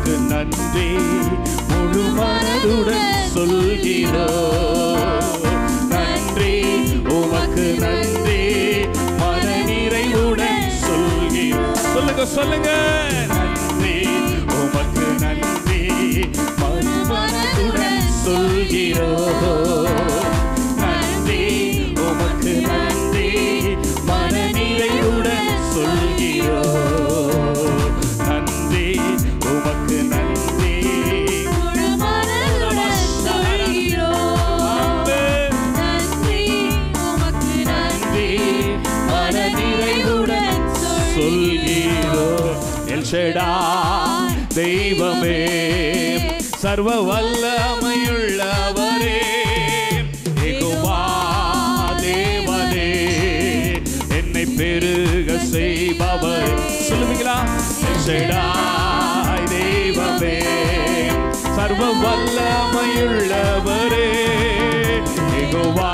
உமக்கு நன்றி முழு மனதுடன் சொல்கிறோம் நன்றி உமக்கு நன்றி மன நிறைவுடன் சொல்கிறோம் சொல்லுங்க சொல்லுங்க நன்றி உமக்கு நன்றி மறு மனதுடன் சொல்கிறோம் நன்றி உமக்கு நன்றி மன நிறைவுடன் சொல்கிறோம் நன்றி உமக்கு நன்றி முழு மனதுடன் சொல்கிறோம். ஆமென். நன்றி உமக்கு நன்றி மன நிறைவுடன் சொல்கிறோம் எல் ஷெடாய் தெய்வமே சர்வ வல்லமையுள்ளவரே யெகோவா தேவனே என்னை பெருக செய்பவர் சொல்லுவீங்களா எல் ஷெடாய் தெய்வமே சர்வ வல்லமையுள்ளவரே யெகோவா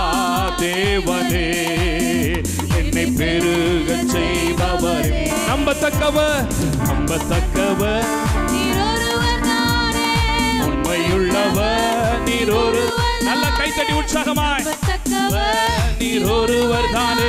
தேவனே என்னை பெருக செய்பவர் நம்பத்தக்கவர் நம்பத்தக்கவர் நீரொருவர் தானே. உண்மையுள்ளவர் நீர் ஒரு நல்ல கைத்தட்டி உற்சாகமாய் நம்பத்தக்கவர் நீர் ஒருவர் தானே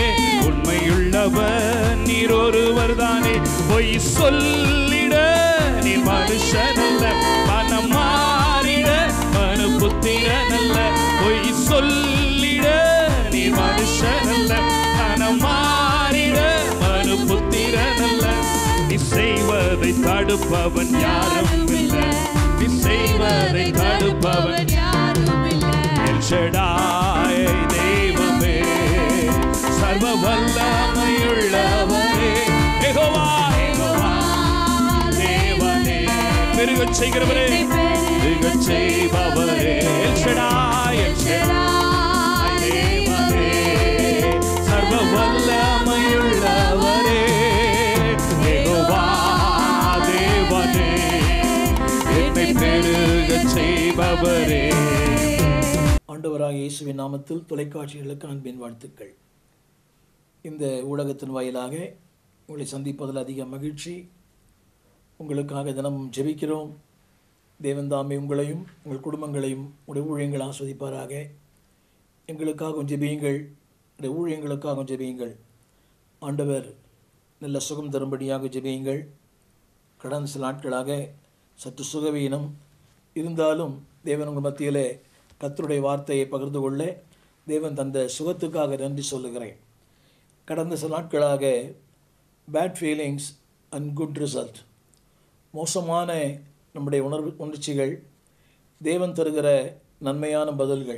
உண்மையுள்ளவர் நீர் ஒருவர் தானே பொய் சொல்லிட நீ மனுஷனல்ல மனம் மாறிட மனு புத்திரனல்ல பொய் சொல்லிட நீ மனுஷனல்ல மனம் மாறிட மனு புத்திரனல்ல நீ செய்வதை தடுப்பவன் யாரும் இல்லை நீ செய்வதை தடுப்பவன் யாரும் இல்லை. எல் ஷெடாய் தெய்வமே சர்வ வல்லமையுள்ளவரே யெகோவா யெகோவா தேவனே பெருகச் செய்கிறவரே பெருகச் செய்பவரே எல் ஷெடாய் எல் ஷெடாய் தேவனே சர்வ வல்லமையுள்ளவரே யெகோவா தேவனே என்னை பெருகச் செய்பவரே ஆண்டவராக இயேசுவின் நாமத்தில் தொலைக்காட்சிகளுக்கு அன்பின் வாழ்த்துக்கள் இந்த ஊடகத்தின் வாயிலாக உங்களை சந்திப்பதில் அதிக மகிழ்ச்சி உங்களுக்காக தினமும் ஜெபிக்கிறோம் தேவன் தாமே உங்களையும் உங்கள் குடும்பங்களையும் உடைய ஊழியங்கள் ஆஸ்வதிப்பாராக எங்களுக்காகவும் ஜெபியுங்கள் உடைய ஊழியங்களுக்காகவும் ஜெபியுங்கள் ஆண்டவர் நல்ல சுகம் தரும்படியாக ஜெபியுங்கள் கடந்த சில நாட்களாக சற்று சுகவீனம் இருந்தாலும் தேவன் உங்கள் மத்தியிலே கர்த்தருடைய வார்த்தையை பகிர்ந்து கொள்ள தேவன் தந்த சுகத்துக்காக நன்றி சொல்லுகிறேன் கடந்த சில நாட்களாக bad feelings and good result மோசமான நம்முடைய உணர்வு உணர்ச்சிகள் தேவன் தருகிற நன்மையான பதில்கள்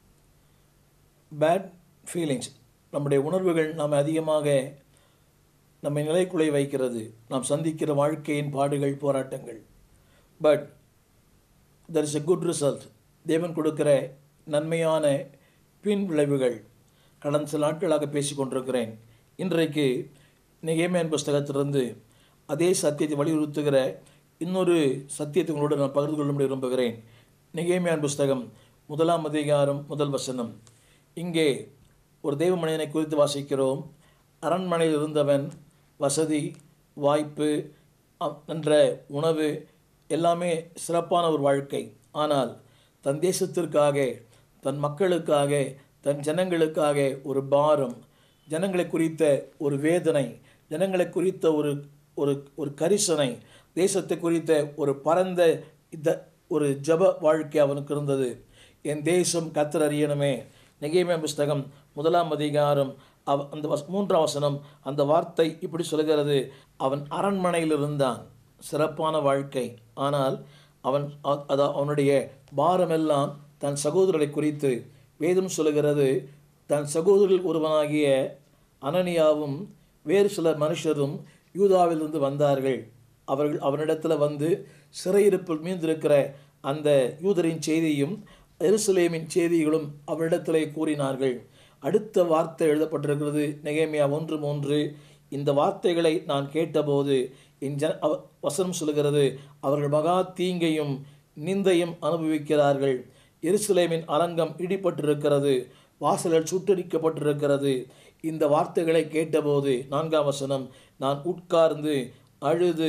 பேட் ஃபீலிங்ஸ் நம்முடைய உணர்வுகள் நாம் அதிகமாக நம்மை நிலைக்குலை வைக்கிறது நாம் சந்திக்கிற வாழ்க்கையின் பாடுகள் போராட்டங்கள் but there is a good result தேவன் கொடுக்கிற நன்மையான பின் விளைவுகள் கடந்த சில நாட்களாக பேசி கொண்டிருக்கிறேன் இன்றைக்கு நிகேமேன் புஸ்தகத்திலிருந்து அதே சத்தியத்தை வலியுறுத்துகிற இன்னொரு சத்தியத்தை உங்களோடு நான் பகிர்ந்து கொள்ளும்படி விரும்புகிறேன் நிகேமியான் புஸ்தகம் முதலாம் அதிகாரம் முதல் வசனம் இங்கே ஒரு தெய்வ மனிதனை குறித்து வாசிக்கிறோம் அரண்மனையில் இருந்தவன் வசதி வாய்ப்பு அ- என்ற உணவு எல்லாமே சிறப்பான ஒரு வாழ்க்கை ஆனால் தன் தேசத்திற்காக தன் மக்களுக்காக தன் ஜனங்களுக்காக ஒரு பாரம் ஜனங்களை குறித்த ஒரு வேதனை ஜனங்களை குறித்த ஒரு ஒரு ஒரு கரிசனை தேசத்தை குறித்த ஒரு பரந்த இந்த ஒரு ஜப வாழ்க்கை அவனுக்கு இருந்தது என் தேசம் கத்தர் அறியணுமே நெகேமியா புஸ்தகம் முதலாம் அதிகாரம் அவ அந்த வஸ் மூன்றாம் வசனம் அந்த வார்த்தை இப்படி சொல்கிறது அவன் அரண்மனையில் இருந்தான் சிறப்பான வாழ்க்கை ஆனால் அவன் அ- அது அவனுடைய பாரமெல்லாம் தன் சகோதரரை குறித்து வேதம் சொல்லுகிறது தன் சகோதரில் ஒருவனாகிய அனனியாவும் வேறு சில மனுஷரும் யூதாவிலிருந்து வந்தார்கள் அவர்கள் அவனிடத்தில் வந்து சிறையிருப்பில் மீந்திருக்கிற அந்த யூதரின் செய்தியும் எருசலேமின் செய்திகளும் அவரிடத்திலே கூறினார்கள் அடுத்த வார்த்தை எழுதப்பட்டிருக்கிறது நெகேமியா ஒன்று மூன்று இந்த வார்த்தைகளை நான் கேட்டபோது என் ஜன அவ- வசனம் சொல்கிறது அவர்கள் மகா தீங்கையும் நிந்தையும் அனுபவிக்கிறார்கள் எருசலேமின் அரங்கம் இடிபட்டிருக்கிறது வாசல்கள் சுட்டரிக்கப்பட்டிருக்கிறது இந்த வார்த்தைகளை கேட்டபோது நான்காம் வசனம் நான் உட்கார்ந்து அழுது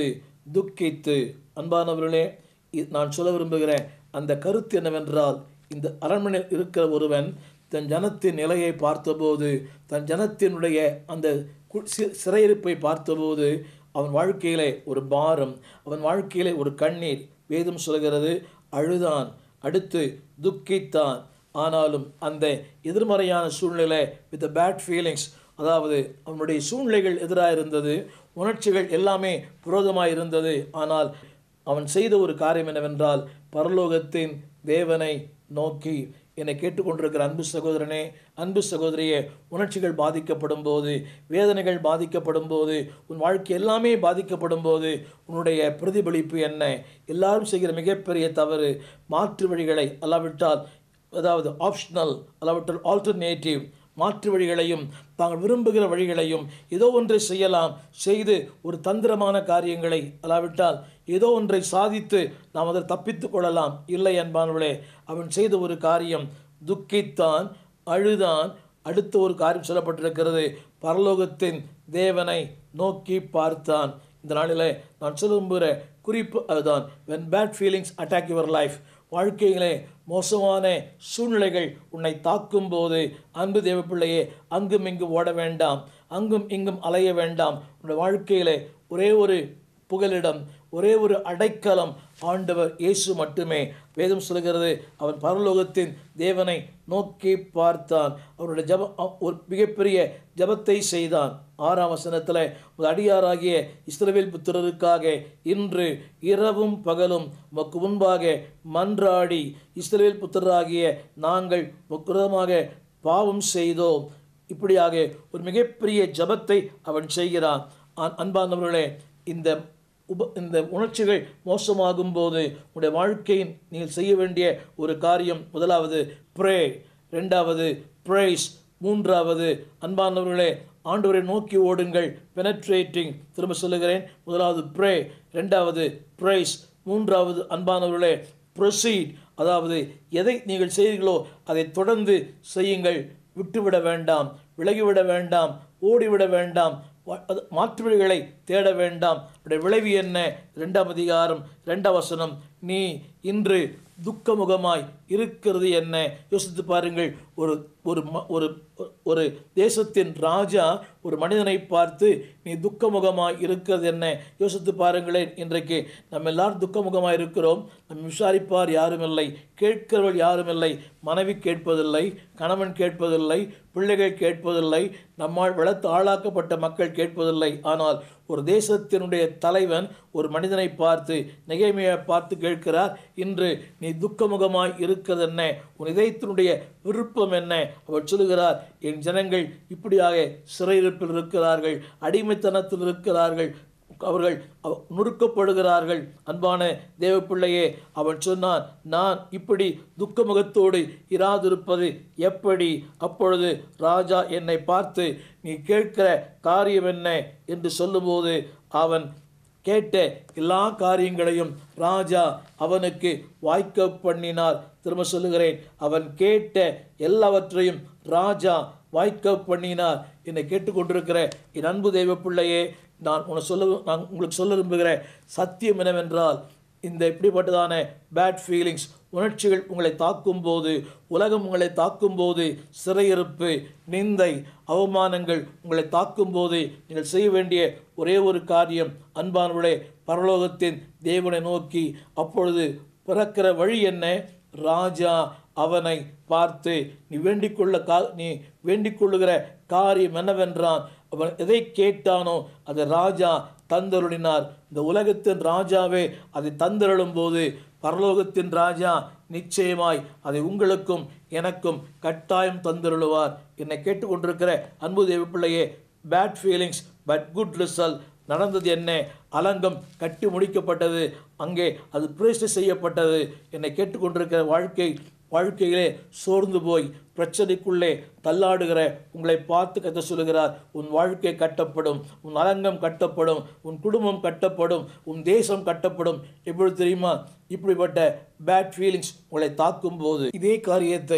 துக்கித்து அன்பானவர்களே இ- நான் சொல்ல விரும்புகிற அந்த கருத்து என்னவென்றால் இந்த அரண்மனையில் இருக்கிற ஒருவன் தன் ஜனத்தின் நிலையை பார்த்தபோது தன் ஜனத்தினுடைய அந்த கு- சி- சிறையிருப்பை பார்த்தபோது அவன் வாழ்க்கையிலே ஒரு பாரம் அவன் வாழ்க்கையிலே ஒரு கண்ணீர் வேதம் சொல்கிறது அழுதான் அடுத்து துக்கித்தான் ஆனாலும் அந்த எதிர்மறையான சூழ்நிலை வித் பேட் ஃபீலிங்ஸ் அதாவது அவனுடைய சூழ்நிலைகள் எதிராக இருந்தது உணர்ச்சிகள் எல்லாமே விரோதமாக இருந்தது ஆனால் அவன் செய்த ஒரு காரியம் என்னவென்றால் பரலோகத்தின் தேவனை நோக்கி என்னை கேட்டுக்கொண்டிருக்கிற அன்பு சகோதரனே அன்பு சகோதரியே உணர்ச்சிகள் பாதிக்கப்படும் போது வேதனைகள் பாதிக்கப்படும் போது உன் வாழ்க்கை எல்லாமே பாதிக்கப்படும் போது உன்னுடைய பிரதிபலிப்பு என்ன எல்லாரும் செய்கிற மிகப்பெரிய தவறு மாற்று வழிகளை அல்லாவிட்டால் அதாவது ஆப்ஷனல் அல்லாவிட்டால் ஆல்டர்னேட்டிவ் மாற்று வழிகளையும் தாங்கள் விரும்புகிற வழிகளையும் ஏதோ ஒன்றை செய்யலாம் செய்து ஒரு தந்திரமான காரியங்களை அல்லாவிட்டால் ஏதோ ஒன்றை சாதித்து நாம் அதை தப்பித்து கொள்ளலாம் இல்லை என்பானவளே அவன் செய்த ஒரு காரியம் துக்கித்தான் அழுதான் அடுத்த ஒரு காரியம் சொல்லப்பட்டிருக்கிறது பரலோகத்தின் தேவனை நோக்கி பார்த்தான் இந்த நாளில் நான் சொல்ல விரும்புகிற குறிப்பு அதுதான் when bad feelings attack your life வாழ்க்கையிலே மோசமான சூழ்நிலைகள் உன்னை தாக்கும் போது அன்பு தேவப்பிள்ளையே அங்கும் இங்கும் ஓட வேண்டாம் அங்கும் இங்கும் அலைய வேண்டாம் உன்னுடைய வாழ்க்கையிலே ஒரே ஒரு புகலிடம் ஒரே ஒரு அடைக்கலம் ஆண்டவர் இயேசு மட்டுமே வேதம் சொல்கிறது அவன் பரலோகத்தின் தேவனை நோக்கி பார்த்தான் அவருடைய ஜப அ- ஒரு மிகப்பெரிய ஜபத்தை செய்தான் ஆறாம் வசனத்தில் ஒரு அடியாராகிய இஸ்ரவேல் புத்திரருக்காக இன்று இரவும் பகலும் உமக்கு முன்பாக மன்றாடி இஸ்ரவேல் புத்திரராகிய நாங்கள் முக்கிரமாக பாவம் செய்தோம் இப்படியாக ஒரு மிகப்பெரிய ஜபத்தை அவன் செய்கிறான் அன்- அன்பார்ந்தவர்களே இந்த உப இந்த உணர்ச்சிகள் மோசமாகும் போது உங்களுடைய வாழ்க்கையின் நீங்கள் செய்ய வேண்டிய ஒரு காரியம் முதலாவது ப்ரே ரெண்டாவது ப்ரைஸ் மூன்றாவது அன்பானவர்களே ஆண்டவரை நோக்கி ஓடுங்கள் பெனட்ரேட்டிங் திரும்ப சொல்லுகிறேன் முதலாவது ப்ரே ரெண்டாவது ப்ரைஸ் மூன்றாவது அன்பானவர்களே ப்ரொசீட் அதாவது எதை நீங்கள் செய்கிறீர்களோ அதை தொடர்ந்து செய்யுங்கள் விட்டுவிட வேண்டாம் விலகிவிட வேண்டாம் ஓடிவிட வேண்டாம் வ- அது மாற்று வழிகளை தேட வேண்டாம் உடைய விளைவு என்ன ரெண்டாம் அதிகாரம் ரெண்டாம் வசனம் நீ இன்று துக்கமுகமாய் இருக்கிறது என்ன யோசித்து பாருங்கள் ஒரு ஒரு ம- ஒரு ஒரு தேசத்தின் ராஜா ஒரு மனிதனை பார்த்து நீ துக்கமுகமாய் இருக்கிறது என்ன யோசித்து பாருங்களேன் இன்றைக்கு நம்ம எல்லாரும் துக்கமுகமாய் இருக்கிறோம் நம்ம விசாரிப்பார் யாரும் இல்லை கேட்கிறவள் யாரும் இல்லை மனைவி கேட்பதில்லை கணவன் கேட்பதில்லை பிள்ளைகள் கேட்பதில்லை நம்மால் வளர்த்து ஆளாக்கப்பட்ட மக்கள் கேட்பதில்லை ஆனால் ஒரு தேசத்தினுடைய தலைவன் ஒரு மனிதனை பார்த்து நெகைமையை பார்த்து கேட்கிறார் இன்று நீ துக்கமுகமாய் இருக்கிறது என்ன உன் இதயத்தினுடைய விருப்பம் என்ன அவர் சொல்லுகிறார் என் ஜனங்கள் இப்படியாக சிறையிருப்பில் இருக்கிறார்கள் அடிமைத்தனத்தில் இருக்கிறார்கள் அவர்கள் அவ- நொறுக்கப்படுகிறார்கள் அன்பான தேவப்பிள்ளையே அவன் சொன்னான் நான் இப்படி துக்கமுகத்தோடு இராதிருப்பது எப்படி அப்பொழுது ராஜா என்னை பார்த்து நீ கேட்கிற காரியம் என்ன என்று சொல்லும்போது அவன் கேட்ட எல்லா காரியங்களையும் ராஜா அவனுக்கு வாய்க்க பண்ணினார் திரும்ப சொல்லுகிறேன் அவன் கேட்ட எல்லாவற்றையும் ராஜா வாய்க்க பண்ணினார் என்னை கேட்டுக்கொண்டிருக்கிற என் அன்பு தெய்வ பிள்ளையே நான் உன சொல்ல நான் உங்களுக்கு சொல்ல விரும்புகிற சத்தியம் என்னவென்றால் இந்த இப்படிப்பட்டதான பேட் ஃபீலிங்ஸ் உணர்ச்சிகள் உங்களை தாக்கும் போது உலகம் உங்களை தாக்கும் போது சிறையிருப்பு நிந்தை அவமானங்கள் உங்களை தாக்கும் போது நீங்கள் செய்ய வேண்டிய ஒரே ஒரு காரியம் அன்பானவர்களே பரலோகத்தின் தேவனை நோக்கி அப்பொழுது பிறக்கிற வழி என்ன ராஜா அவனை பார்த்து நீ வேண்டிக்கொள்ள கா நீ வேண்டிக்கொள்ளுகிற காரியம் என்னவென்றான் அவன் எதை கேட்டானோ அதை ராஜா தந்தருளினார் இந்த உலகத்தின் ராஜாவே அதை தந்தருளும் போது பரலோகத்தின் ராஜா நிச்சயமாய் அதை உங்களுக்கும் எனக்கும் கட்டாயம் தந்தருளுவார் என்னை கேட்டுக்கொண்டிருக்கிற அன்பு தேவ பிள்ளையே bad feelings but good result நடந்தது என்ன அலங்கம் கட்டி முடிக்கப்பட்டது அங்கே அது பிரேஸ்ட் செய்யப்பட்டது என்னை கேட்டுக்கொண்டிருக்கிற வாழ்க்கை வாழ்க்கையிலே சோர்ந்து போய் பிரச்சனைக்குள்ளே தள்ளாடுகிற உங்களை பார்த்து கத்த சொல்லுகிறார் உன் வாழ்க்கை கட்டப்படும் உன் அலங்கம் கட்டப்படும் உன் குடும்பம் கட்டப்படும் உன் தேசம் கட்டப்படும் எப்பொழுது தெரியுமா இப்படிப்பட்ட பேட் ஃபீலிங்ஸ் உங்களை தாக்கும் போது இதே காரியத்தை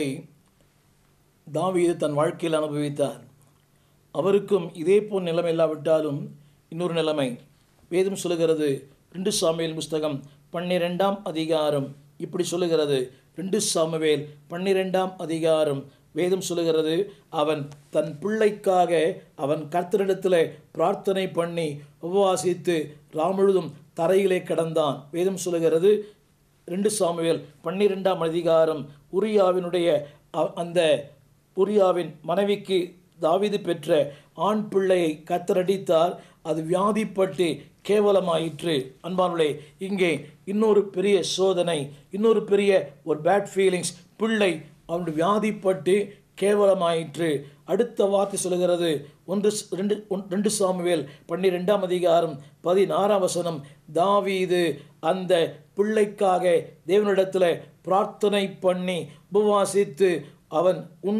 தாவீது தன் வாழ்க்கையில் அனுபவித்தார் அவருக்கும் இதே போல் நிலைமை இல்லாவிட்டாலும் இன்னொரு நிலைமை வேதம் சொல்லுகிறது ரெண்டு சாமுவேல் புஸ்தகம் பன்னிரெண்டாம் அதிகாரம் இப்படி சொல்லுகிறது ரெண்டு சாமுவேல் பன்னிரெண்டாம் அதிகாரம் வேதம் சொல்லுகிறது அவன் தன் பிள்ளைக்காக அவன் கர்த்தரிடத்தில் பிரார்த்தனை பண்ணி உபவாசித்து ராமுழுதும் தரையிலே கிடந்தான் வேதம் சொல்லுகிறது ரெண்டு சாமுவேல் பன்னிரெண்டாம் அதிகாரம் உரியாவினுடைய அ- அந்த உரியாவின் மனைவிக்கு தாவீது பெற்ற ஆண் பிள்ளையை கத்தரடித்தார் அது வியாதிப்பட்டு கேவலமாயிற்று அன்பானுளே இங்கே இன்னொரு பெரிய சோதனை இன்னொரு பெரிய ஒரு பேட் ஃபீலிங்ஸ் பிள்ளை அவனுடைய வியாதிப்பட்டு கேவலமாயிற்று அடுத்த வார்த்தை சொல்லுகிறது ஒன்று ஸ்- ரெண்டு ஒன்- ரெண்டு சாமுவேல் பன்னிரெண்டாம் அதிகாரம் பதினாறாம் வசனம் தாவீது அந்த பிள்ளைக்காக தேவனிடத்தில் பிரார்த்தனை பண்ணி உபவாசித்து அவன் உன்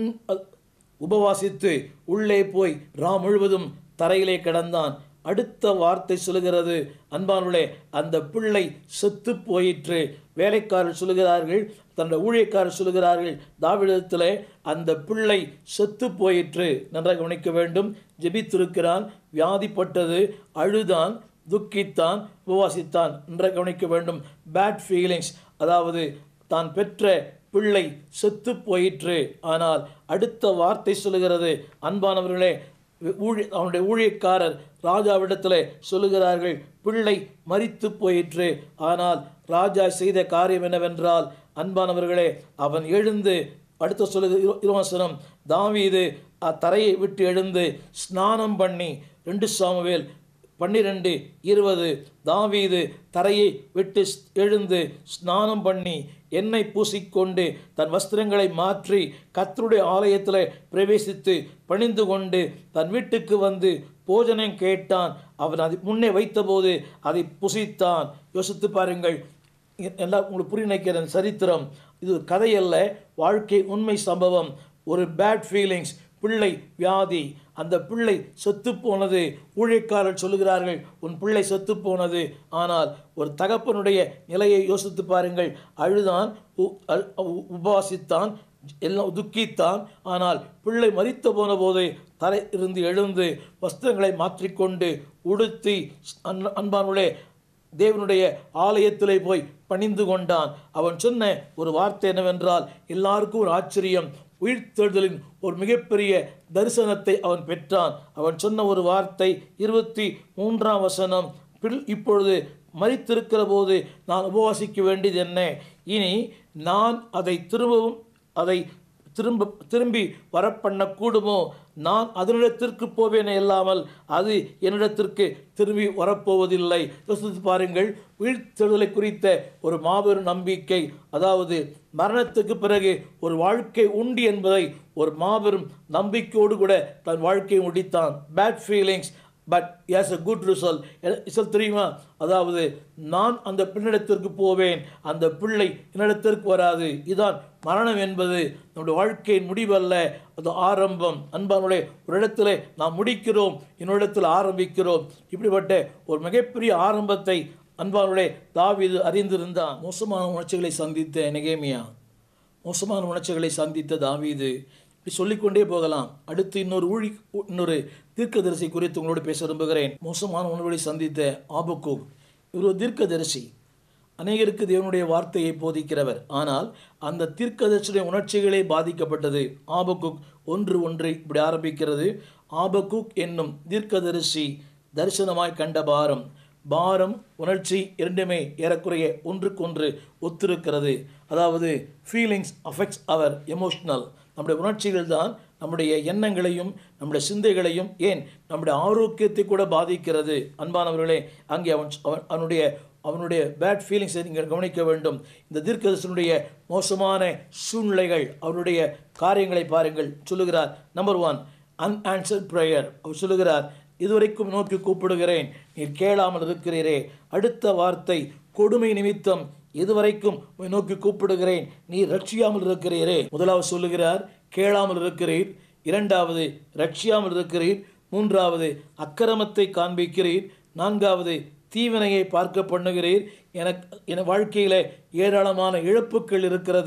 உபவாசித்து உள்ளே போய் ரா முழுவதும் தரையிலே கிடந்தான் அடுத்த வார்த்தை சொல்லுகிறது அன்பானுள்ளே அந்த பிள்ளை செத்து போயிற்று வேலைக்காரர் சொல்லுகிறார்கள் தன்னுடைய ஊழியக்காரர் சொல்லுகிறார்கள் தாவிடத்தில் அந்த பிள்ளை செத்து போயிற்று நன்றாக கவனிக்க வேண்டும் ஜெபித்திருக்கிறான் வியாதிப்பட்டது அழுதான் துக்கித்தான் உபவாசித்தான் நன்றாக கவனிக்க வேண்டும் பேட் ஃபீலிங்ஸ் அதாவது தான் பெற்ற பிள்ளை செத்து போயிற்று ஆனால் அடுத்த வார்த்தை சொல்லுகிறது அன்பானவர்களே ஊழி அவனுடைய ஊழியக்காரர் ராஜாவிடத்தில் சொல்லுகிறார்கள் பிள்ளை மரித்து போயிற்று ஆனால் ராஜா செய்த காரியம் என்னவென்றால் அன்பானவர்களே அவன் எழுந்து அடுத்த சொல்லுகிற இரு- இருவசனம் தாவீது அத்தரையை விட்டு எழுந்து ஸ்நானம் பண்ணி ரெண்டு சாமுவேல் பன்னிரெண்டு இருபது தாவீது தரையை விட்டு ஸ்- எழுந்து ஸ்நானம் பண்ணி எண்ணெய் பூசிக்கொண்டு தன் வஸ்திரங்களை மாற்றி கர்த்தருடைய ஆலயத்தில் பிரவேசித்து பணிந்து கொண்டு தன் வீட்டுக்கு வந்து போஜனம் கேட்டான் அவன் அதை முன்னே வைத்தபோது அதை புசித்தான் யோசித்து பாருங்கள் எ- எல்லாம் உங்களுக்கு புரிய நினைக்கிறேன் சரித்திரம் இது ஒரு கதை அல்ல வாழ்க்கை உண்மை சம்பவம் ஒரு பேட் ஃபீலிங்ஸ் பிள்ளை வியாதி அந்த பிள்ளை செத்து போனது ஊழியக்காரர் சொல்லுகிறார்கள் உன் பிள்ளை செத்து போனது ஆனால் ஒரு தகப்பனுடைய நிலையை யோசித்து பாருங்கள் அழுதான் உ- அ- உ- உபவாசித்தான் எல்லாம் துக்கித்தான் ஆனால் பிள்ளை மரித்து போன போது தலை இருந்து எழுந்து வஸ்திரங்களை மாற்றிக்கொண்டு உடுத்தி அன்- அன்பானுடைய தேவனுடைய ஆலயத்திலே போய் பணிந்து கொண்டான் அவன் சொன்ன ஒரு வார்த்தை என்னவென்றால் எல்லாருக்கும் ஒரு ஆச்சரியம் உயிர்த்தெழுதலின் ஒரு மிகப்பெரிய தரிசனத்தை அவன் பெற்றான் அவன் சொன்ன ஒரு வார்த்தை இருபத்தி மூன்றாம் வசனம் பில் இப்பொழுது மரித்திருக்கிற போது நான் உபவாசிக்க வேண்டியது என்ன இனி நான் அதை திரும்பவும் அதை திரும்ப திரும்பி வரப்பண்ணக்கூடுமோ நான் அதனிடத்திற்கு போவேனே இல்லாமல் அது என்னிடத்திற்கு திரும்பி வரப்போவதில்லை யோசித்து பாருங்கள் உயிர்த்தெழுதலை குறித்த ஒரு மாபெரும் நம்பிக்கை அதாவது மரணத்துக்கு பிறகு ஒரு வாழ்க்கை உண்டு என்பதை ஒரு மாபெரும் நம்பிக்கையோடு கூட தன் வாழ்க்கையை முடித்தான் bad feelings but is a good result result தெரியுமா அதாவது நான் அந்த பெண்ணிடத்திற்கு போவேன் அந்த பிள்ளை என்னிடத்திற்கு வராது இதான் மரணம் என்பது நம்முடைய வாழ்க்கையின் முடிவல்ல அது ஆரம்பம் அன்பானுடைய ஒரு இடத்துல நாம் முடிக்கிறோம் இன்னொரு ஆரம்பிக்கிறோம் இப்படிப்பட்ட ஒரு மிகப்பெரிய ஆரம்பத்தை அன்பானுடைய தாவீது அறிந்திருந்தான் மோசமான உணர்ச்சிகளை சந்தித்த நெகேமியா மோசமான உணர்ச்சிகளை சந்தித்த தாவீது இப்படி சொல்லிக்கொண்டே போகலாம் அடுத்து இன்னொரு ஊழி இன்னொரு தீர்க்கதரிசி குறித்து உங்களோடு பேச விரும்புகிறேன் மோசமான உணர்வுகளை சந்தித்த ஆபக்கூப் இவர் ஒரு தீர்க்கதரிசி அநேகருக்கு தேவனுடைய வார்த்தையை போதிக்கிறவர் ஆனால் அந்த தீர்க்கதரிசியுடைய உணர்ச்சிகளே பாதிக்கப்பட்டது ஆபக்குக் ஒன்று ஒன்று இப்படி ஆரம்பிக்கிறது ஆபக்குக் என்னும் தீர்க்கதரிசி தரிசனமாய் கண்ட பாரம் பாரம் உணர்ச்சி இரண்டுமே ஏறக்குறைய ஒன்றுக்கொன்று ஒத்திருக்கிறது அதாவது ஃபீலிங்ஸ் அஃபெக்ட்ஸ் அவர் எமோஷ்னல் நம்முடைய உணர்ச்சிகள் தான் நம்முடைய எண்ணங்களையும் நம்முடைய சிந்தைகளையும் ஏன் நம்முடைய ஆரோக்கியத்தை கூட பாதிக்கிறது அன்பானவர்களே அங்கே அவன் அவன் அவனுடைய அவனுடைய பேட் ஃபீலிங்ஸை நீங்கள் கவனிக்க வேண்டும் இந்த தீர்க்கதரிசனுடைய மோசமான சூழ்நிலைகள் அவருடைய காரியங்களை பாருங்கள் சொல்லுகிறார் நம்பர் ஒன் அன்ஆன்சர்ட் ப்ரேயர் அவர் சொல்லுகிறார் இதுவரைக்கும் நோக்கி கூப்பிடுகிறேன் நீர் கேளாமல் இருக்கிறீரே அடுத்த வார்த்தை கொடுமை நிமித்தம் இதுவரைக்கும் உம்மை நோக்கி கூப்பிடுகிறேன் நீ ரட்சியாமல் இருக்கிறீரே முதலாவது சொல்லுகிறார் கேளாமல் இருக்கிறீர் இரண்டாவது ரட்சியாமல் இருக்கிறீர் மூன்றாவது அக்கிரமத்தை காண்பிக்கிறீர் நான்காவது தீவினையை பார்க்க பண்ணுகிறீர் எனக்கு என் வாழ்க்கையில் ஏராளமான இழப்புகள் இருக்கிறது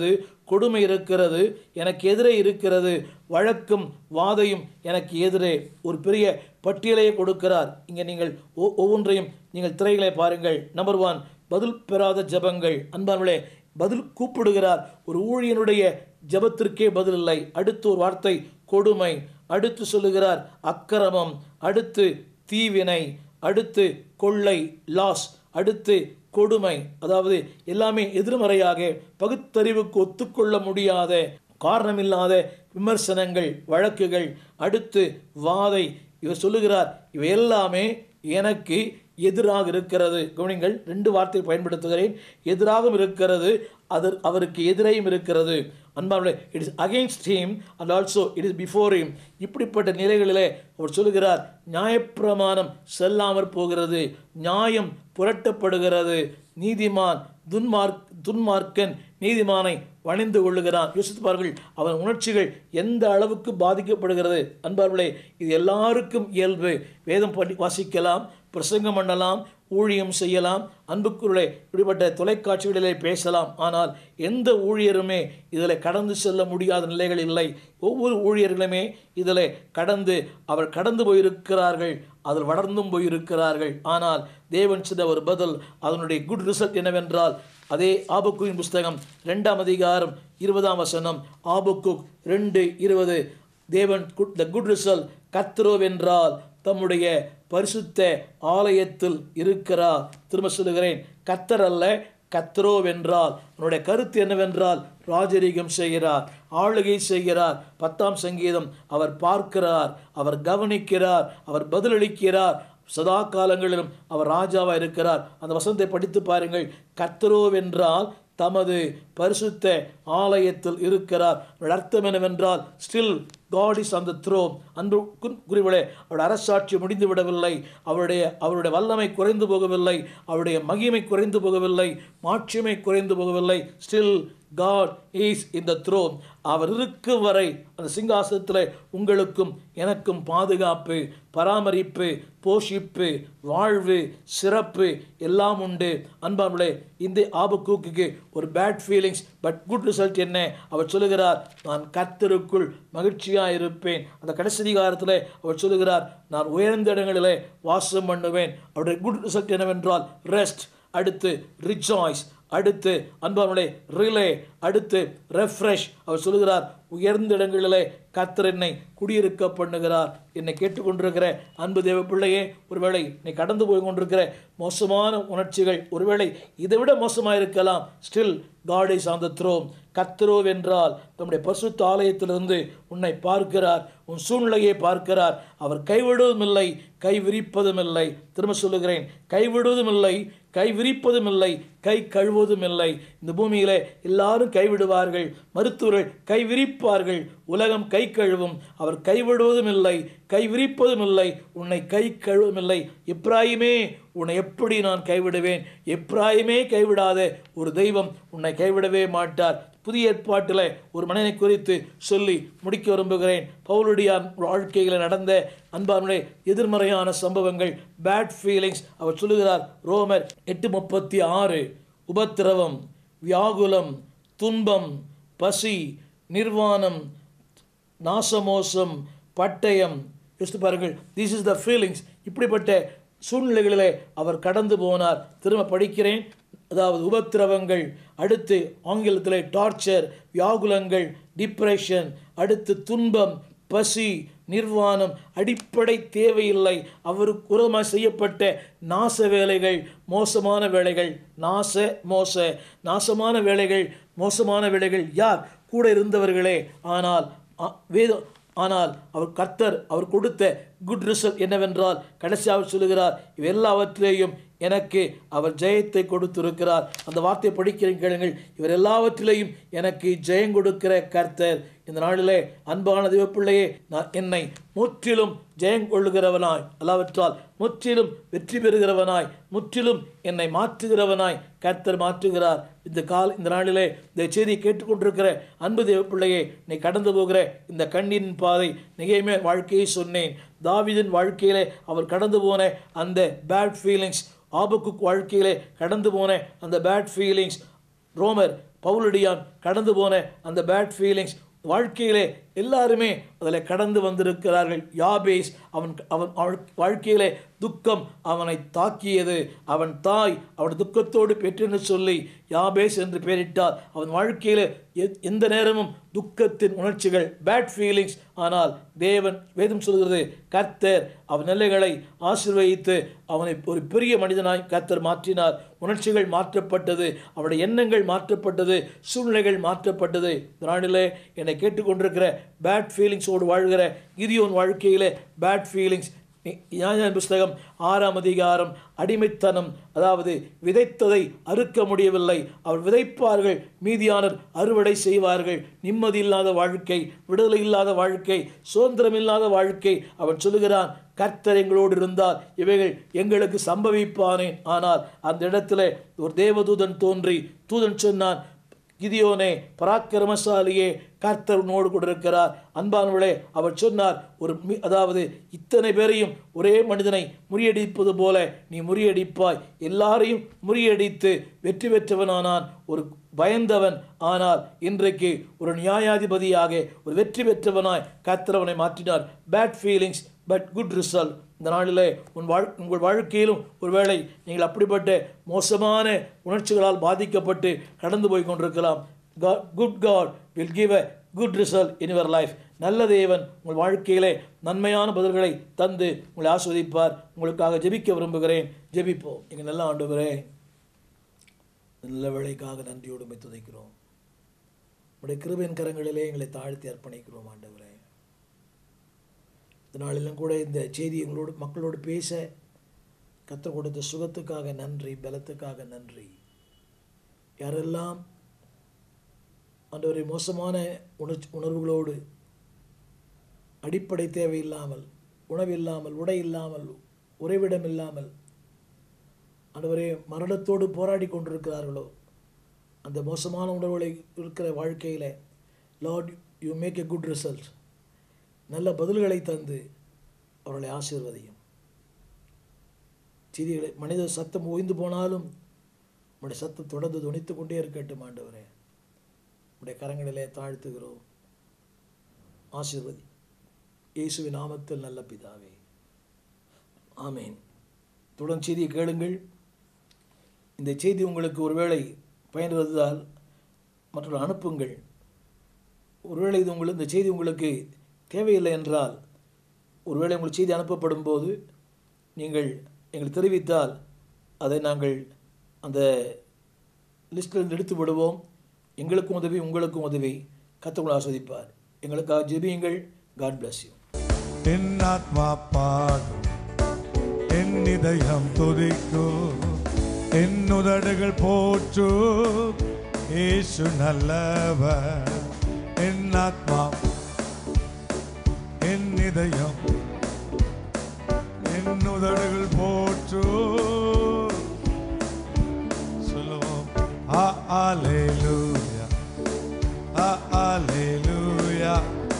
கொடுமை இருக்கிறது எனக்கு எதிரே இருக்கிறது வழக்கும் வாதையும் எனக்கு எதிரே ஒரு பெரிய பட்டியலையே கொடுக்கிறார் இங்கே நீங்கள் ஒ- ஒவ்வொன்றையும் நீங்கள் திரைகளை பாருங்கள் நம்பர் ஒன் பதில் பெறாத ஜெபங்கள் அன்பானவர்களே பதில் கூப்பிடுகிறார் ஒரு ஊழியனுடைய ஜெபத்திற்கே பதில் இல்லை அடுத்து ஒரு வார்த்தை கொடுமை அடுத்து சொல்லுகிறார் அக்கிரமம் அடுத்து தீவினை அடுத்து கொள்ளை லாஸ் அடுத்து கொடுமை அதாவது எல்லாமே எதிர்மறையாக பகுத்தறிவுக்கு ஒத்துக்கொள்ள முடியாத காரணமில்லாத விமர்சனங்கள் வழக்குகள் அடுத்து வாதை இவர் சொல்லுகிறார் இவை எல்லாமே எனக்கு எதிராக இருக்கிறது கவனிங்கள் ரெண்டு வார்த்தை பயன்படுத்துகிறேன் எதிராகவும் இருக்கிறது அது அவருக்கு எதிரையும் இருக்கிறது அன்பான it is against him and also it is before him இப்படிப்பட்ட நிலைகளிலே அவர் சொல்லுகிறார் நியாயப்பிரமாணம் செல்லாமற் போகிறது நியாயம் புரட்டப்படுகிறது நீதிமான் துன்மார்க் துன்மார்க்கன் நீதிமானை வணிந்து கொள்ளுகிறான் யோசித்து பாருங்கள் அவன் உணர்ச்சிகள் எந்த அளவுக்கு பாதிக்கப்படுகிறது அன்பார்களே இது எல்லாருக்கும் இயல்பு வேதம் படி வாசிக்கலாம் பிரசங்கம் பண்ணலாம் ஊழியம் செய்யலாம் அன்புக்குள்ளே இப்படிப்பட்ட தொலைக்காட்சிகளிலே பேசலாம் ஆனால் எந்த ஊழியருமே இதில் கடந்து செல்ல முடியாத நிலைகள் இல்லை ஒவ்வொரு ஊழியர்களுமே இதில் கடந்து அவர் கடந்து போயிருக்கிறார்கள் அதில் வளர்ந்தும் போயிருக்கிறார்கள் ஆனால் தேவன் சித ஒரு பதில் அதனுடைய குட் ரிசல்ட் என்னவென்றால் அதே ஆபக்குவின் புஸ்தகம் ரெண்டாம் அதிகாரம் இருபதாம் வசனம் ஆபக்குக் ரெண்டு இருபது தேவன் த குட் ரிசல்ட் கத்ரோவென்றால் தம்முடைய பரிசுத்த ஆலயத்தில் இருக்கிறார் திரும்ப சொல்லுகிறேன் கத்தர் அல்ல கத்ரோவென்றால் அவனுடைய கருத்து என்னவென்றால் ராஜரீகம் செய்கிறார் ஆளுகை செய்கிறார் பத்தாம் சங்கீதம் அவர் பார்க்கிறார் அவர் கவனிக்கிறார் அவர் பதிலளிக்கிறார் சதா காலங்களிலும் அவர் ராஜாவா இருக்கிறார் அந்த வசனத்தை படித்து பாருங்கள் கர்த்தரோவென்றால் தமது பரிசுத்த ஆலயத்தில் இருக்கிறார் அவருடைய அர்த்தம் என்னவென்றால் ஸ்டில் காட் இஸ் அந்த த்ரோம் அன்பு கு- குறிவிலே அவருடைய அரசாட்சி முடிந்து விடவில்லை அவருடைய அவருடைய வல்லமை குறைந்து போகவில்லை அவருடைய மகிமை குறைந்து போகவில்லை மாட்சிமை குறைந்து போகவில்லை still God is in the throne அவர் இருக்கும் வரை அந்த சிங்காசனத்தில் உங்களுக்கும் எனக்கும் பாதுகாப்பு பராமரிப்பு போஷிப்பு வாழ்வு சிறப்பு எல்லாம் உண்டு அன்பானுடைய இந்த ஆபக்கூக்குக்கு ஒரு bad feelings but good result என்ன அவர் சொல்லுகிறார் நான் கர்த்தருக்குள் மகிழ்ச்சியாக இருப்பேன் அந்த கடைசி அதிகாரத்தில் அவர் சொல்லுகிறார் நான் உயர்ந்த இடங்களிலே வாசம் பண்ணுவேன் அவருடைய குட் ரிசல்ட் என்னவென்றால் ரெஸ்ட் அடுத்து ரிஜாய்ஸ் அடுத்து அன்பானுடைய ரிலே அடுத்து ரெஃப்ரெஷ் அவர் சொல்லுகிறார் உயர்ந்த இடங்களிலே கர்த்தர் என்னை குடியிருக்க பண்ணுகிறார் என்னை கேட்டுக்கொண்டிருக்கிற அன்பு தேவ பிள்ளையே ஒருவேளை நீ கடந்து போய் கொண்டிருக்கிற மோசமான உணர்ச்சிகள் ஒருவேளை இதை விட மோசமாக இருக்கலாம் still God is on the throne கர்த்தரோவென்றால் தம்முடைய பரிசுத்த ஆலயத்திலிருந்து உன்னை பார்க்கிறார் உன் சூழ்நிலையை பார்க்கிறார் அவர் கைவிடுவதும் இல்லை கை விரிப்பதும் இல்லை திரும்ப சொல்லுகிறேன் கைவிடுவதும் இல்லை கை விரிப்பதும் இல்லை கை கழுவதும் இல்லை இந்த பூமியிலே எல்லாரும் கைவிடுவார்கள் மருத்துவர்கள் கை விரிப்பார்கள் உலகம் கை கழுவும் அவர் கைவிடுவதும் இல்லை கை விரிப்பதும் இல்லை உன்னை கை கழுவும் இல்லை எப்ராயுமே உன்னை எப்படி நான் கைவிடுவேன் எப்ராயுமே கைவிடாத ஒரு தெய்வம் உன்னை கைவிடவே மாட்டார் புதிய ஏற்பாட்டில் ஒரு மனிதனை குறித்து சொல்லி முடிக்க விரும்புகிறேன் பவுலுடைய வாழ்க்கையில் நடந்த அன்பானுடைய எதிர்மறையான சம்பவங்கள் பேட் ஃபீலிங்ஸ் அவர் சொல்லுகிறார் ரோமர் எட்டு முப்பத்தி ஆறு உபத்திரவம் வியாகுலம் துன்பம் பசி நிர்வாணம் நாசமோசம் பட்டயம் யோசித்து பாருங்கள் திஸ் இஸ் த ஃபீலிங்ஸ் இப்படிப்பட்ட சூழ்நிலைகளிலே அவர் கடந்து போனார் திரும்ப படிக்கிறேன் அதாவது உபத்திரவங்கள் அடுத்து ஆங்கிலத்தில் டார்ச்சர் வியாகுலங்கள் டிப்ரெஷன் அடுத்து துன்பம் பசி நிர்வாணம் அடிப்படை தேவையில்லை அவருக்கு உரமாக செய்யப்பட்ட நாச வேலைகள் மோசமான வேலைகள் நாச மோச நாசமான வேலைகள் மோசமான வேலைகள் யார் கூட இருந்தவர்களே ஆனால் அ- வேத ஆனால் அவர் கர்த்தர் அவர் கொடுத்த குட் ரிசல்ட் என்னவென்றால் கடைசியாக அவர் சொல்லுகிறார் இவை எல்லாவற்றிலேயும் எனக்கு அவர் ஜெயத்தை கொடுத்திருக்கிறார் அந்த வார்த்தையை படிக்கிறேன் கேளுங்கள் இவர் எல்லாவற்றிலேயும் எனக்கு ஜெயம் கொடுக்கிற கர்த்தர் இந்த நாளிலே அன்பான தேவப்பிள்ளையே நான் என்னை முற்றிலும் ஜெயம் கொள்ளுகிறவனாய் அல்லாவற்றால் முற்றிலும் வெற்றி பெறுகிறவனாய் முற்றிலும் என்னை மாற்றுகிறவனாய் கர்த்தர் மாற்றுகிறார் இந்த கால் இந்த நாளிலே இந்த செய்தியை கேட்டுக்கொண்டிருக்கிற அன்பு தேவ பிள்ளையே நீ கடந்து போகிற இந்த கண்ணின் பாதை நிகைமே வாழ்க்கையை சொன்னேன் தாவீதின் வாழ்க்கையிலே அவர் கடந்து போன அந்த பேட் ஃபீலிங்ஸ் ஆபக்குக் வாழ்க்கையிலே கடந்து போன அந்த பேட் ஃபீலிங்ஸ் ரோமர் பவுலடியான் கடந்து போன அந்த பேட் ஃபீலிங்ஸ் வாழ்க்கையிலே எல்லாருமே அதில் கடந்து வந்திருக்கிறார்கள் யாபேஸ் அவன் அவன் வாழ்- வாழ்க்கையிலே துக்கம் அவனை தாக்கியது அவன் தாய் அவன் துக்கத்தோடு பெற்றென்று சொல்லி யாபேஸ் என்று பெயரிட்டார் அவன் வாழ்க்கையிலே எ- எந்த நேரமும் துக்கத்தின் உணர்ச்சிகள் பேட் ஃபீலிங்ஸ் ஆனால் தேவன் வேதம் சொல்கிறது கர்த்தர் அவன் நிலைகளை ஆசீர்வதித்து அவனை ஒரு பெரிய மனிதனாய் கர்த்தர் மாற்றினார் உணர்ச்சிகள் மாற்றப்பட்டது அவனுடைய எண்ணங்கள் மாற்றப்பட்டது சூழ்நிலைகள் மாற்றப்பட்டது இந்த நாளிலே என்னை கேட்டுக்கொண்டிருக்கிற பேட் ஃபீலிங்ஸோடு வாழ்கிற கிதியோன் வாழ்க்கையிலே பேட் ஃபீலிங்ஸ் நியாய புஸ்தகம் ஆறாம் அதிகாரம் அடிமைத்தனம் அதாவது விதைத்ததை அறுக்க முடியவில்லை அவர் விதைப்பார்கள் மீதியானர் அறுவடை செய்வார்கள் நிம்மதி இல்லாத வாழ்க்கை விடுதலை இல்லாத வாழ்க்கை சுதந்திரம் இல்லாத வாழ்க்கை அவன் சொல்லுகிறான் கர்த்தர் எங்களோடு இருந்தால் இவைகள் எங்களுக்கு சம்பவிப்பானேன் ஆனால் அந்த இடத்துல ஒரு தேவதூதன் தோன்றி தூதன் சொன்னான் கிதியோனே பராக்கிரமசாலியே கர்த்தர் உன்னோடு கூட இருக்கிறார் அன்பானவளே அவர் சொன்னார் ஒரு மி- அதாவது இத்தனை பேரையும் ஒரே மனிதனை முறியடிப்பது போல நீ முறியடிப்பாய் எல்லாரையும் முறியடித்து வெற்றி பெற்றவனானான் ஒரு பயந்தவன் ஆனால் இன்றைக்கு ஒரு நியாயாதிபதியாக ஒரு வெற்றி பெற்றவனாய் கர்த்தரவனை மாற்றினார் bad feelings but good result இந்த நாளிலே உன் வாழ் உங்கள் வாழ்க்கையிலும் ஒருவேளை நீங்கள் அப்படிப்பட்ட மோசமான உணர்ச்சிகளால் பாதிக்கப்பட்டு கடந்து போய் கொண்டிருக்கலாம் good God will give a good result in your life நல்ல தேவன் உங்கள் வாழ்க்கையிலே நன்மையான பதில்களை தந்து உங்களை ஆஸ்வதிப்பார் உங்களுக்காக ஜெபிக்க விரும்புகிறேன் ஜெபிப்போம் எங்கள் நல்ல ஆண்டுகிறே நல்ல வேலைக்காக நன்றியோடு உம்மை துதைக்கிறோம் உடைய கிருபையின் கரங்களிலே எங்களை தாழ்த்தி அர்ப்பணிக்கிறோம் ஆண்டவரே இந்த நாளிலும் கூட இந்த செய்தி எங்களோடு மக்களோடு பேச கற்றுக் கொடுத்த சுகத்துக்காக நன்றி பலத்துக்காக நன்றி யாரெல்லாம் ஆண்டவரை மோசமான உணர்ச்சி உணர்வுகளோடு அடிப்படை தேவை இல்லாமல் உணவு இல்லாமல் உடை இல்லாமல் உறைவிடம் இல்லாமல் ஆண்டவரே மரணத்தோடு போராடி கொண்டிருக்கிறார்களோ அந்த மோசமான உணர்வுகளை இருக்கிற வாழ்க்கையில் Lord you make a good result நல்ல பதில்களை தந்து அவர்களை ஆசீர்வதியும் செய்திகளை மனித சத்தம் ஓய்ந்து போனாலும் உடைய சத்தம் தொடர்ந்து துணித்து கொண்டே இருக்கட்டும் ஆண்டவரே உடைய கரங்களிலே தாழ்த்துகிறோம் ஆசீர்வதி இயேசுவின் நாமத்தில் நல்ல பிதாவே ஆமேன் தொடர்ந்து செய்தியை கேளுங்கள் இந்த செய்தி உங்களுக்கு ஒருவேளை பயன்படுவதால் மற்றவர்கள் அனுப்புங்கள் ஒருவேளை இது உங்களுக்கு இந்த செய்தி உங்களுக்கு தேவையில்லை என்றால் ஒருவேளை உங்களுக்கு செய்தி அனுப்பப்படும் போது நீங்கள் எங்களுக்கு தெரிவித்தால் அதை நாங்கள் அந்த லிஸ்ட்டில் எடுத்து விடுவோம் எங்களுக்கும் உதவி உங்களுக்கும் உதவி கத்தவங்களை ஆஸ்வதிப்பார் எங்களுக்காக ஜெபியுங்கள் காட் bless யூ என் ஆத்மா பாடும் என் இதயம் துதிக்கும் என் உதடுகள் போற்று இயேசு நல்லவர் என் ஆத்மா என் இதயம் என் உதடுகள் போற்று சொல்லுவோம் ஆ ஆலேலூயா ஆ ஆலேலூயா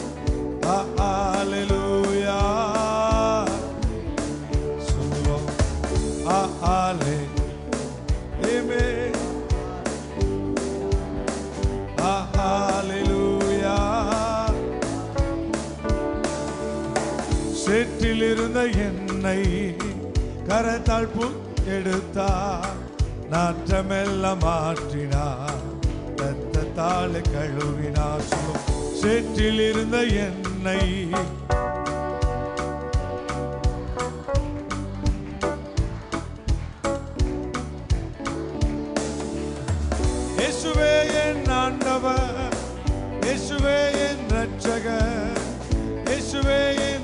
Hallelujah. சொல்லுவோம் ஆலே Amen. Hallelujah. சேற்றில் இருந்த என்னை கரத்தால் பு எடுத்தார் நாற்றமெல்லாம் மாற்றினார் ரத்தத்தால் கழுவினார் சொல்லும் சேற்றில் இருந்த என்னை இயேசுவே என் ஆண்டவர் இயேசுவே என் ரட்சகர் இயேசுவே என்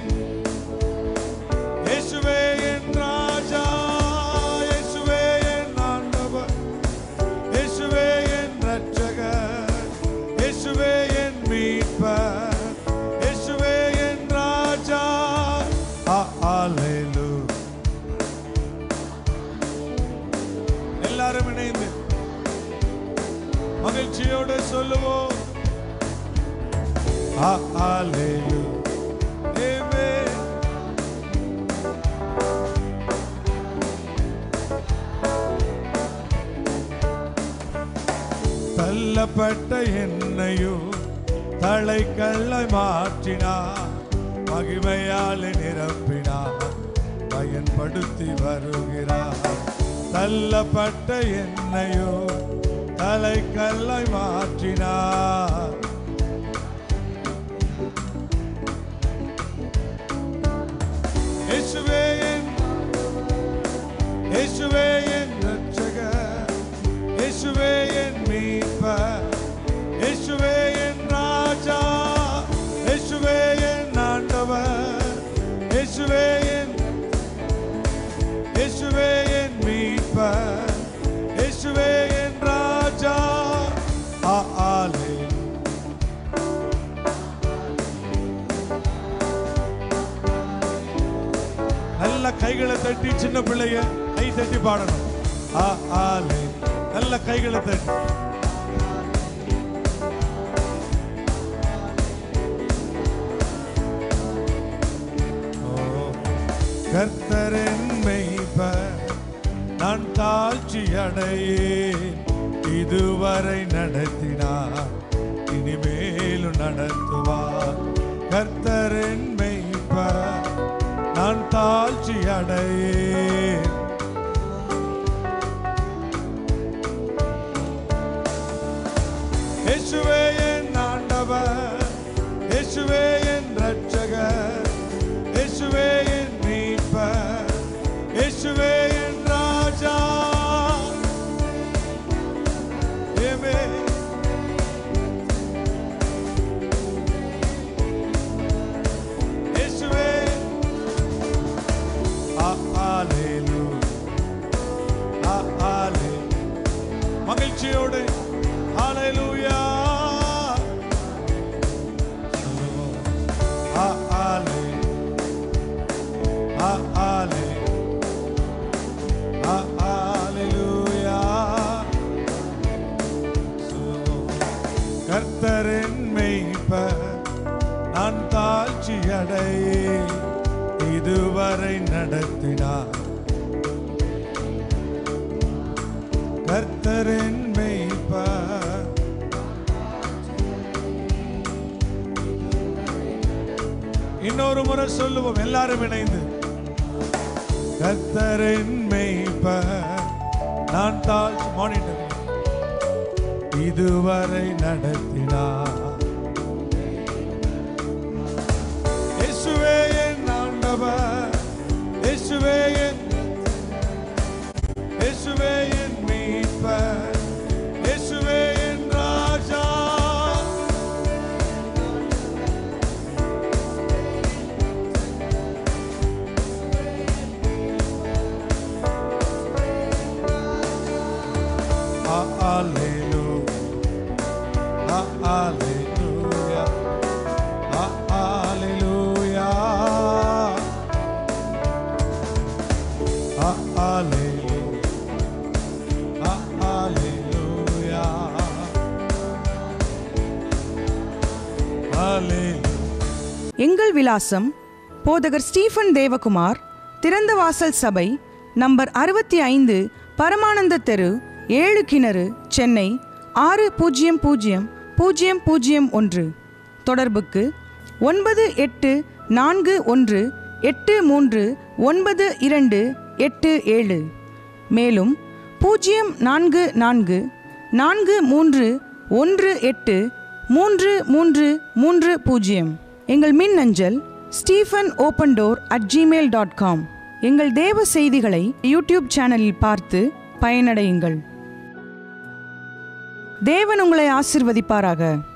இயேசுவே என் ராஜா இயேசுவே என் ஆண்டவர் இயேசுவே என் ரட்சகர் இயேசுவே என் மீட்பர் இயேசுவே என் ராஜா ஹalleluya எல்லாரும் இணைந்து மகிழ்ச்சியோடு சொல்லுவோம் ஹalleluya ஆமென் தள்ள தள்ளப்பட்ட என்னையும் தலை கல்லை மாற்றினார் மகிமையால் நிரப்பினார் பயன்படுத்தி வருகிறார் தள்ளப்பட்ட என்னையும் தலை கல்லை மாற்றினார் இயேசுவே என் இயேசுவே என் ரட்சகர் இயேசுவே என் மீட்பர் இயேசுவே என் ராஜா இயேசுவே என் ஆண்டவர் இயேசுவே என் இயேசுவே என் மீட்பர் இயேசுவே என் ராஜா ஆ ஆலே நல்ல கைகளை தட்டி சின்ன பிள்ளைய கை தட்டி பாடணும் ஆ ஆலே நல்ல கைகளை தட்டி ஓ, கர்த்தரின் மெய்ப்பர் நான் தாழ்ச்சி அடையேன் இதுவரை நடத்தினார் இனிமேலும் நடத்துவார் கர்த்தரின் மெய்ப்பர் நான் தாழ்ச்சி அடையேன் இயேசுவே என் ஆண்டவர் இயேசுவே என் ரட்சகர் இயேசுவே என் மீட்பர் இயேசுவே என் ராஜா Amen. இயேசுவே ஆ ஹalleluya ஆ ஹalleluya மகிழ்ச்சியோடு ஹalleluya சொல்லுவோம் ஆ ஹalleluya ஆ ஹalleluya ஆ ஹalleluya சொல்லுவோம் கர்த்தரின் மெய்ப்பர் நான் தாழ்ச்சி அடையே இதுவரை நடத்தினார் கர்த்தரின் மெய்ப்பர் இன்னொரு முறை சொல்லுவோம் எல்லாரும் இணைந்து கர்த்தரின் மெய்ப்பர் நான் தாழ்ச்சி மானிட்டர் இதுவரை நடத்தினார் இயேசுவே என் ஆண்டவர் இயேசுவே என் இயேசுவே என் மீட்பர் இயேசுவே என் ராஜா Hallelujah. Hallelujah. Hallelujah. Hallelujah. Hallelujah. Hallelujah. எங்கள் விலாசம் போதகர் ஸ்டீஃபன் தேவகுமார் திறந்த வாசல் சபை நம்பர் அறுபத்தி ஐந்து பரமானந்த தெரு ஏழு கிணறு சென்னை ஆறு பூஜ்ஜியம் பூஜ்ஜியம் பூஜ்ஜியம் பூஜ்ஜியம் ஒன்று தொடர்புக்கு ஒன்பது எட்டு நான்கு ஒன்று எட்டு மூன்று ஒன்பது இரண்டு எட்டு ஏழு மேலும் பூஜ்ஜியம் நான்கு நான்கு நான்கு மூன்று ஒன்று எட்டு மூன்று மூன்று மூன்று பூஜ்ஜியம் எங்கள் மின் அஞ்சல் Stephen open door at Gmail dot com எங்கள் தேவ செய்திகளை யூடியூப் சேனலில் பார்த்து பயனடையுங்கள் தேவன் உங்களை ஆசிர்வதிப்பாராக